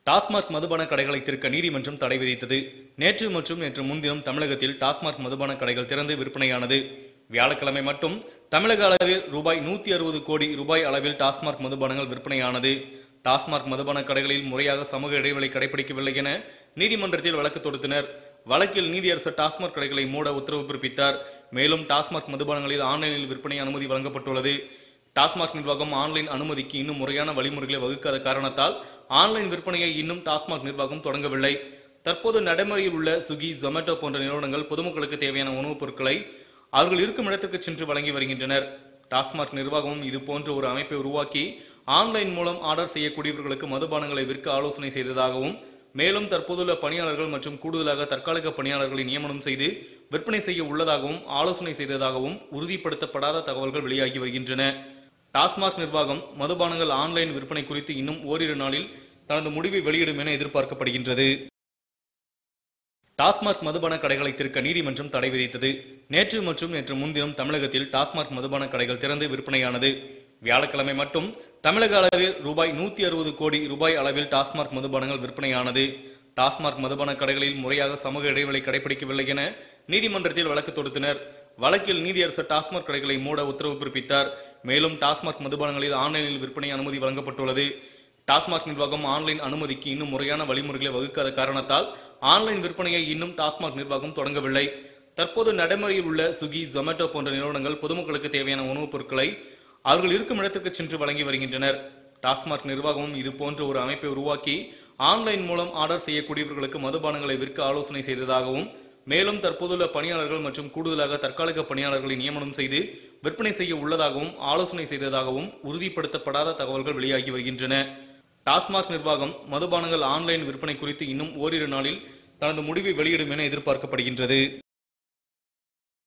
டாஸ்மாக் மதுபான கடைகளை திறக்க நீதிமன்றம் தடை விதித்தது நேற்று மற்றும் நேற்று முன்தினம் தமிழகத்தில் டாஸ்மாக் மதுபான கடைகள் திறந்து விற்பனையானது வியாழக்கிழமை மட்டும் தமிழக அளவில் ரூபாய் நூத்தி அறுபது கோடி ரூபாய் அளவில் டாஸ்மாக் மதுபானங்கள் விற்பனையானது டாஸ்மாக் மதுபான கடைகளில் முறையாக சமூக இடைவெளி கடைபிடிக்கவில்லை என நீதிமன்றத்தில் வழக்கு தொடுத்தனர் வழக்கில் நீதியரசர் டாஸ்மாக் கடைகளை மூட உத்தரவு பிறப்பித்தார் மேலும் டாஸ்மாக் மதுபானங்களில் ஆன்லைனில் விற்பனை அனுமதி வழங்கப்பட்டுள்ளது டாஸ்மாக் நிர்வாகம் ஆன்லைன் அனுமதிக்கு இன்னும் முறையான வழிமுறைகளை வகுக்காத காரணத்தால் ஆன்லைன் விற்பனையை இன்னும் டாஸ்மாக் நிர்வாகம் தொடங்கவில்லை தற்போது நடைமுறையில் உள்ள சுகி ஜொமேட்டோ போன்ற நிறுவனங்கள் பொதுமக்களுக்கு தேவையான உணவுப் பொருட்களை அவர்கள் இருக்கும் இடத்திற்கு சென்று வழங்கி வருகின்றனர் டாஸ்மாக் நிர்வாகமும் இது போன்ற ஒரு அமைப்பை உருவாக்கி ஆன்லைன் மூலம் ஆர்டர் செய்யக்கூடியவர்களுக்கு மதுபானங்களை விற்க ஆலோசனை செய்ததாகவும் மேலும் தற்போதுள்ள பணியாளர்கள் மற்றும் கூடுதலாக தற்காலிக பணியாளர்களை நியமனம் செய்து விற்பனை செய்ய உள்ளதாகவும் ஆலோசனை செய்ததாகவும் உறுதிப்படுத்தப்படாத தகவல்கள் வெளியாகி வருகின்றன டாஸ்மாக் நிர்வாகம் மதுபானங்கள் ஆன்லைன் விற்பனை குறித்து இன்னும் ஓரிரு நாளில் தனது முடிவை வெளியிடும் என எதிர்பார்க்கப்படுகின்றது டாஸ்மாக் மதுபான கடைகளை திறக்க நீதிமன்றம் தடை விதித்தது நேற்று மற்றும் நேற்று முன்தினம் தமிழகத்தில் டாஸ்மாக் மதுபான கடைகள் திறந்து விற்பனையானது வியாழக்கிழமை மட்டும் தமிழக அளவில் ரூபாய் நூத்தி அறுபது கோடி ரூபாய் அளவில் டாஸ்மாக் மதுபானங்கள் விற்பனையானது டாஸ்மாக் மதுபான கடைகளில் முறையாக சமூக இடைவெளி கடைபிடிக்கவில்லை என நீதிமன்றத்தில் வழக்கு தொடுத்தனர் வழக்கில் நீதியரசர் டாஸ்மாக் கடைகளை மூட உத்தரவு பிறப்பித்தார் மேலும் டாஸ்மாக் மதுபானங்களில் ஆன்லைனில் விற்பனை அனுமதி வழங்கப்பட்டுள்ளது டாஸ்மாக் நிர்வாகம் ஆன்லைன் அனுமதிக்கு இன்னும் முறையான வழிமுறைகளை வகுக்காத காரணத்தால் ஆன்லைன் விற்பனையை இன்னும் டாஸ்மாக் நிர்வாகம் தொடங்கவில்லை தற்போது நடைமுறையில் உள்ள சுகி ஜொமேட்டோ போன்ற நிறுவனங்கள் பொதுமக்களுக்கு தேவையான உணவுப் பொருட்களை அவர்கள் இருக்கும் இடத்திற்கு சென்று வழங்கி வருகின்றனர் டாஸ்மாக் நிர்வாகமும் இது போன்ற ஒரு அமைப்பை உருவாக்கி ஆன்லைன் மூலம் ஆர்டர் செய்யக்கூடியவர்களுக்கு மதுபானங்களை விற்க ஆலோசனை செய்ததாகவும் மேலும் தற்போதுள்ள பணியாளர்கள் மற்றும் கூடுதலாக தற்காலிக பணியாளர்களை நியமனம் செய்து விற்பனை செய்ய உள்ளதாகவும் ஆலோசனை செய்ததாகவும் உறுதிப்படுத்தப்படாத தகவல்கள் வெளியாகி வருகின்றன டாஸ்மாக் நிர்வாகம் மதுபானங்கள் ஆன்லைன் விற்பனை குறித்து இன்னும் ஓரிரு நாளில் தனது முடிவை வெளியிடும் என எதிர்பார்க்கப்படுகின்றது